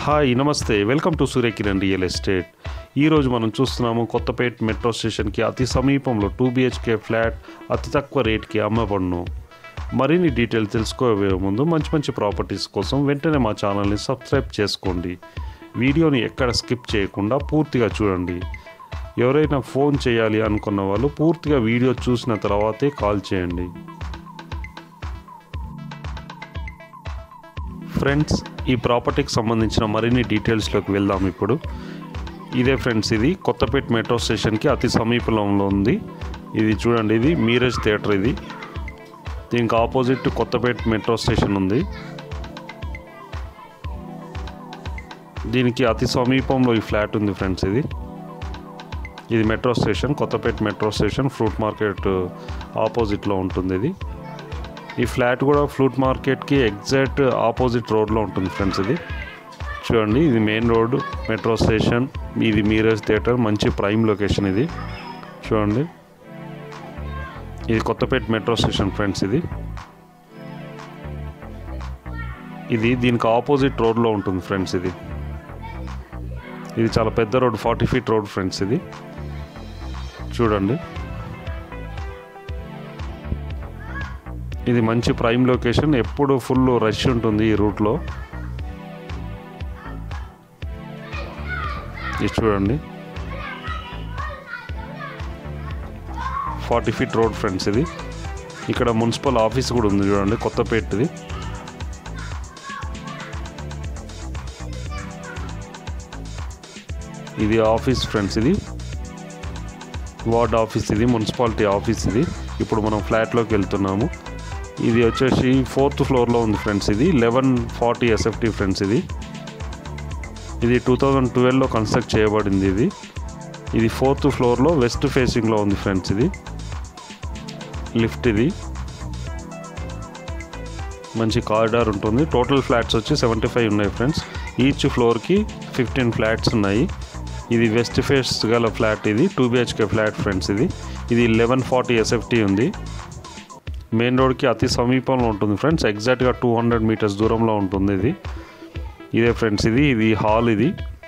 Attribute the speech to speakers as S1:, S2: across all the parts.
S1: hi నమస్తే welcome to Suryakiran real estate ఈరోజు మనం చూస్తున్నాము కొత్తపేట్ మెట్రో స్టేషన్కి అతి సమీపంలో టూ బిహెచ్కే ఫ్లాట్ అతి తక్కువ రేట్కి అమ్మబడును మరిన్ని డీటెయిల్ తెలుసుకోవే ముందు మంచి మంచి ప్రాపర్టీస్ కోసం వెంటనే మా ఛానల్ని సబ్స్క్రైబ్ చేసుకోండి వీడియోని ఎక్కడ స్కిప్ చేయకుండా పూర్తిగా చూడండి ఎవరైనా ఫోన్ చేయాలి అనుకున్న వాళ్ళు పూర్తిగా వీడియో చూసిన తర్వాతే కాల్ చేయండి ఫ్రెండ్స్ ఈ ప్రాపర్టీకి సంబంధించిన మరిన్ని డీటెయిల్స్లోకి వెళ్దాం ఇప్పుడు ఇదే ఫ్రెండ్స్ ఇది కొత్తపేట మెట్రో స్టేషన్కి అతి సమీపంలో ఉంది ఇది చూడండి ఇది మీరేజ్ థియేటర్ ఇది దీనికి ఆపోజిట్ కొత్తపేట మెట్రో స్టేషన్ ఉంది దీనికి అతి సమీపంలో ఈ ఫ్లాట్ ఉంది ఫ్రెండ్స్ ఇది ఇది metro station Kothapet metro station fruit market ఆపోజిట్లో ఉంటుంది ఇది ఈ ఫ్లాట్ కూడా ఫ్రూట్ మార్కెట్కి ఎగ్జాక్ట్ ఆపోజిట్ రోడ్లో ఉంటుంది ఫ్రెండ్స్ ఇది చూడండి ఇది మెయిన్ రోడ్ మెట్రో స్టేషన్ ఇది మీరేజ్ థియేటర్ మంచి ప్రైమ్ లొకేషన్ ఇది చూడండి ఇది కొత్తపేట మెట్రో స్టేషన్ ఫ్రెండ్స్ ఇది ఇది దీనికి ఆపోజిట్ రోడ్లో ఉంటుంది ఫ్రెండ్స్ ఇది ఇది చాలా పెద్ద road forty feet road friends ఇది చూడండి ఇది మంచి ప్రైమ్ లొకేషన్ ఎప్పుడు ఫుల్ రష్ ఉంటుంది ఈ రూట్లో ఇది చూడండి ఫార్టీ ఫీట్ రోడ్ ఫ్రెండ్స్ ఇది ఇక్కడ మున్సిపల్ ఆఫీస్ కూడా ఉంది చూడండి కొత్తపేటది ఇది ఆఫీస్ ఫ్రెండ్స్ ఇది వార్డ్ ఆఫీస్ ఇది మున్సిపాలిటీ ఆఫీస్ ఇది ఇప్పుడు మనం ఫ్లాట్లోకి వెళ్తున్నాము ఇది వచ్చేసి ఫోర్త్ ఫ్లోర్లో ఉంది ఫ్రెండ్స్ ఇది లెవెన్ ఫార్టీ ఎస్ఎఫ్టీ ఫ్రెండ్స్ ఇది ఇది టూ థౌజండ్ ట్వెల్వ్లో కన్స్ట్రక్ట్ చేయబడింది ఇది ఇది ఫోర్త్ ఫ్లోర్లో వెస్ట్ ఫేసింగ్లో ఉంది ఫ్రెండ్స్ ఇది లిఫ్ట్ ఇది మంచి కారిడార్ ఉంటుంది టోటల్ ఫ్లాట్స్ వచ్చి సెవెంటీ ఫైవ్ ఉన్నాయి ఫ్రెండ్స్ ఈచ్ ఫ్లోర్కి ఫిఫ్టీన్ ఫ్లాట్స్ ఉన్నాయి ఇది వెస్ట్ ఫేస్ గల ఫ్లాట్ ఇది టూ బిహెచ్కే ఫ్లాట్ ఫ్రెండ్స్ ఇది ఇది లెవెన్ ఫార్టీ ఎస్ఎఫ్టీ ఉంది మెయిన్ రోడ్కి అతి సమీపంలో ఉంటుంది ఫ్రెండ్స్ ఎగ్జాక్ట్గా టూ హండ్రెడ్ మీటర్స్ దూరంలో ఉంటుంది ఇది ఇదే ఫ్రెండ్స్ ఇది ఇది హాల్ ఇది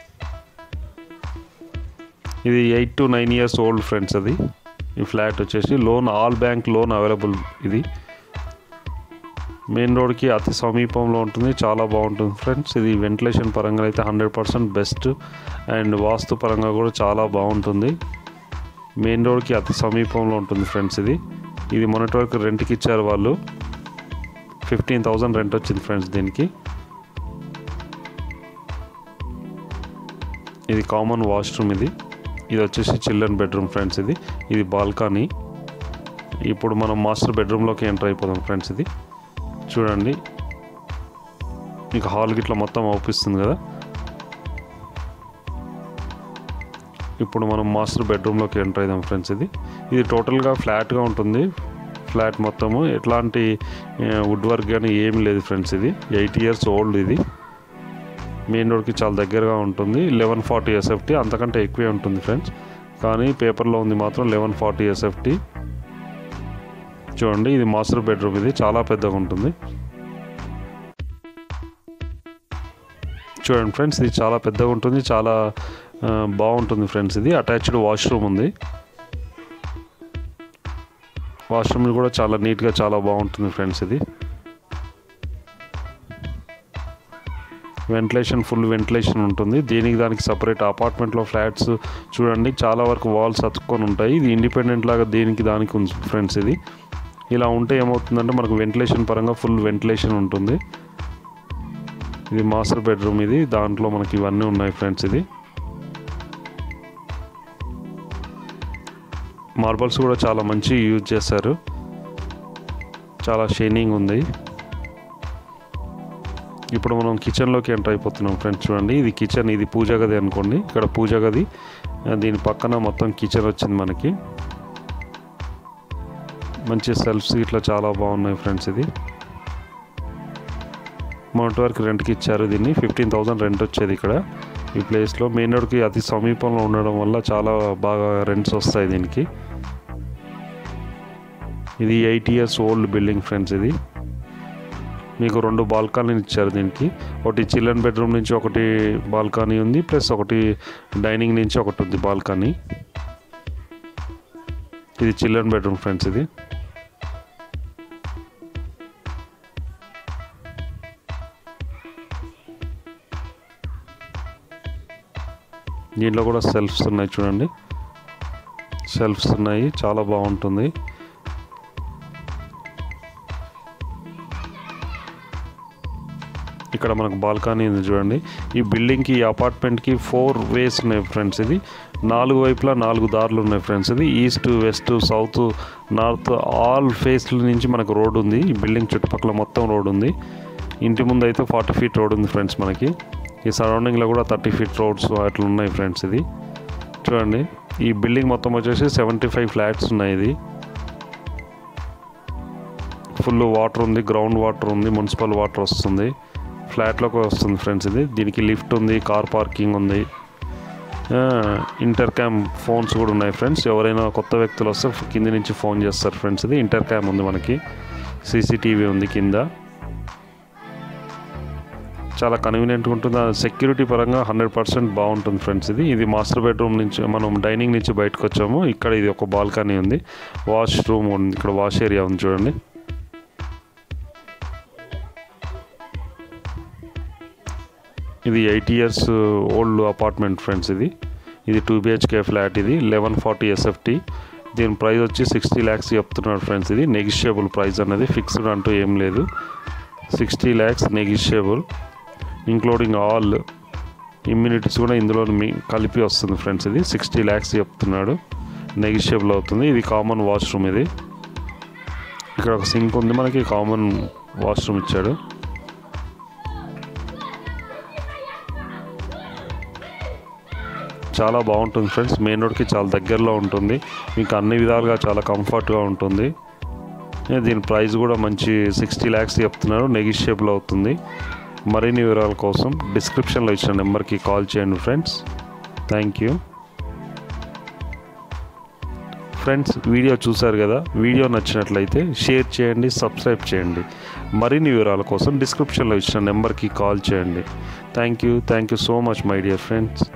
S1: ఇది eight to nine years old friends అది ఈ ఫ్లాట్ వచ్చేసి loan all bank loan available ఇది మెయిన్ రోడ్కి అతి సమీపంలో ఉంటుంది చాలా బాగుంటుంది ఫ్రెండ్స్ ఇది వెంటిలేషన్ పరంగా అయితే hundred percent best and vastu పరంగా కూడా చాలా బాగుంటుంది మెయిన్ రోడ్కి అతి సమీపంలో ఉంటుంది ఫ్రెండ్స్ ఇది ఇది మొన్నటి వరకు రెంట్కి ఇచ్చారు వాళ్ళు ఫిఫ్టీన్ థౌజండ్ రెంట్ వచ్చింది ఫ్రెండ్స్ దీనికి ఇది కామన్ వాష్రూమ్ ఇది ఇది వచ్చేసి చిల్డ్రన్ బెడ్రూమ్ ఫ్రెండ్స్ ఇది ఇది బాల్కనీ ఇప్పుడు మనం మాస్టర్ బెడ్రూమ్లోకి ఎంటర్ అయిపోదాం ఫ్రెండ్స్ ఇది చూడండి మీకు హాల్ గిట్లా మొత్తం అవుపిస్తుంది కదా ఇప్పుడు మనం మాస్టర్ బెడ్రూమ్లోకి ఎంటర్ అయిదాం ఫ్రెండ్స్ ఇది ఇది టోటల్గా ఫ్లాట్గా ఉంటుంది ఫ్లాట్ మొత్తము ఎట్లాంటి వుడ్ వర్క్ కానీ ఏమీ లేదు ఫ్రెండ్స్ ఇది ఎయిట్ ఇయర్స్ ఓల్డ్ ఇది మెయిన్ రోడ్కి చాలా దగ్గరగా ఉంటుంది లెవెన్ ఫార్టీ ఎస్ఎఫ్టీ అంతకంటే ఎక్కువే ఉంటుంది ఫ్రెండ్స్ కానీ పేపర్లో ఉంది మాత్రం లెవెన్ ఫార్టీ ఎస్ఎఫ్టీ చూడండి ఇది మాస్టర్ బెడ్రూమ్ ఇది చాలా పెద్దగా ఉంటుంది చూడండి ఫ్రెండ్స్ ఇది చాలా పెద్దగా ఉంటుంది చాలా బాగుంటుంది ఫ్రెండ్స్ ఇది అటాచ్డ్ వాష్రూమ్ ఉంది వాష్రూమ్ కూడా చాలా నీట్గా చాలా బాగుంటుంది ఫ్రెండ్స్ ఇది వెంటిలేషన్ ఫుల్ వెంటిలేషన్ ఉంటుంది దీనికి దానికి సపరేట్ అపార్ట్మెంట్లో ఫ్లాట్స్ చూడండి చాలా వరకు వాల్స్ అతుక్కొని ఉంటాయి ఇది ఇండిపెండెంట్ లాగా దీనికి దానికి ఉంది ఫ్రెండ్స్ ఇది ఇలా ఉంటే ఏమవుతుందంటే మనకు వెంటిలేషన్ పరంగా ఫుల్ వెంటిలేషన్ ఉంటుంది ఇది మాస్టర్ బెడ్రూమ్ ఇది దాంట్లో మనకి ఇవన్నీ ఉన్నాయి ఫ్రెండ్స్ ఇది మార్బల్స్ కూడా చాలా మంచి యూజ్ చేస్తారు చాలా షైనింగ్ ఉంది ఇప్పుడు మనం కిచెన్లోకి ఎంటర్ అయిపోతున్నాం ఫ్రెండ్స్ చూడండి ఇది కిచెన్ ఇది పూజ గది అనుకోండి ఇక్కడ పూజ గది దీని పక్కన మొత్తం కిచెన్ వచ్చింది మనకి మంచి సెల్ఫ్స్ ఇట్లా చాలా బాగున్నాయి ఫ్రెండ్స్ ఇది మొన్నటి వరకు రెంట్కి ఇచ్చారు దీన్ని ఫిఫ్టీన్ థౌజండ్ రెంట్ వచ్చేది ఇక్కడ ఈ ప్లేస్లో మెయిన్ రోడ్కి అతి సమీపంలో ఉండడం వల్ల చాలా బాగా రెంట్స్ వస్తాయి దీనికి ఇది eight years old building friends ఇది మీకు రెండు బాల్కనీలు ఇచ్చారు దీనికి ఒకటి చిల్డ్రన్ బెడ్రూమ్ నుంచి ఒకటి బాల్కనీ ఉంది ప్లస్ ఒకటి డైనింగ్ నుంచి ఒకటి ఉంది బాల్కనీ ఇది చిల్డ్రన్ బెడ్రూమ్ ఫ్రెండ్స్ ఇది దీంట్లో కూడా సెల్ఫ్స్ ఉన్నాయి చూడండి సెల్ఫ్స్ ఉన్నాయి చాలా బాగుంటుంది ఇక్కడ మనకు బాల్కనీ ఉంది చూడండి ఈ బిల్డింగ్కి ఈ అపార్ట్మెంట్కి ఫోర్ వేస్ ఉన్నాయి ఫ్రెండ్స్ ఇది నాలుగు వైపులా నాలుగు దారులు ఉన్నాయి ఫ్రెండ్స్ ఇది east west south north all ఫేస్ల నుంచి మనకు రోడ్ ఉంది ఈ బిల్డింగ్ చుట్టుపక్కల మొత్తం రోడ్ ఉంది ఇంటి ముందు అయితే ఫార్టీ ఫీట్ రోడ్ ఉంది ఫ్రెండ్స్ మనకి ఈ సరౌండింగ్లో కూడా థర్టీ ఫీట్ రోడ్స్ అట్లా ఉన్నాయి ఫ్రెండ్స్ ఇది చూడండి ఈ బిల్డింగ్ మొత్తం వచ్చేసి సెవెంటీ ఫైవ్ ఫ్లాట్స్ ఉన్నాయి ఇది ఫుల్ వాటర్ ఉంది గ్రౌండ్ వాటర్ ఉంది మున్సిపల్ వాటర్ వస్తుంది ఫ్లాట్లోకి వస్తుంది ఫ్రెండ్స్ ఇది దీనికి లిఫ్ట్ ఉంది కార్ పార్కింగ్ ఉంది ఇంటర్ క్యామ్ ఫోన్స్ కూడా ఉన్నాయి ఫ్రెండ్స్ ఎవరైనా కొత్త వ్యక్తులు వస్తే కింది నుంచి ఫోన్ చేస్తారు ఫ్రెండ్స్ ఇది ఇంటర్ క్యామ్ ఉంది మనకి సీసీటీవీ ఉంది కింద చాలా కన్వీనియంట్గా ఉంటుంది సెక్యూరిటీ పరంగా హండ్రెడ్ పర్సెంట్ బాగుంటుంది ఫ్రెండ్స్ ఇది ఇది మాస్టర్ బెడ్రూమ్ నుంచి మనం డైనింగ్ నుంచి బయటకు వచ్చాము ఇక్కడ ఇది ఒక బాల్కనీ ఉంది వాష్ రూమ్ ఉంది ఇక్కడ వాష్ ఏరియా ఉంది చూడండి ఇది eight years old apartment friends ఇది ఇది టూ బిహెచ్కే ఫ్లాట్ ఇది లెవెన్ ఫార్టీ ఎస్ఎఫ్టీ దీని ప్రైస్ వచ్చి సిక్స్టీ ల్యాక్స్ చెప్తున్నాడు ఫ్రెండ్స్ ఇది నెగిషియబుల్ ప్రైస్ అనేది ఫిక్స్డ్ అంటూ ఏం లేదు sixty lakhs negotiable including all immunities కూడా ఇందులో మీ కలిపి వస్తుంది ఫ్రెండ్స్ ఇది సిక్స్టీ ల్యాక్స్ చెప్తున్నాడు నెగిషియబుల్ అవుతుంది ఇది కామన్ వాష్రూమ్ ఇది ఇక్కడ ఒక సింక్ ఉంది మనకి కామన్ వాష్రూమ్ ఇచ్చాడు చాలా బాగుంటుంది ఫ్రెండ్స్ మెయిన్ రోడ్కి చాలా దగ్గరలో ఉంటుంది మీకు అన్ని విధాలుగా చాలా కంఫర్ట్గా ఉంటుంది ఏ, దీని ప్రైస్ కూడా మంచి సిక్స్టీ ల్యాక్స్ చెప్తున్నారు నెగిషియబుల్ అవుతుంది మరిన్ని వివరాల కోసం డిస్క్రిప్షన్లో ఇచ్చిన నెంబర్కి కాల్ చేయండి friends thank you friends video చూసారు కదా వీడియో నచ్చినట్లయితే షేర్ చేయండి సబ్స్క్రైబ్ చేయండి మరిన్ని వివరాల కోసం డిస్క్రిప్షన్లో ఇచ్చిన నెంబర్కి కాల్ చేయండి thank you thank you so much my dear friends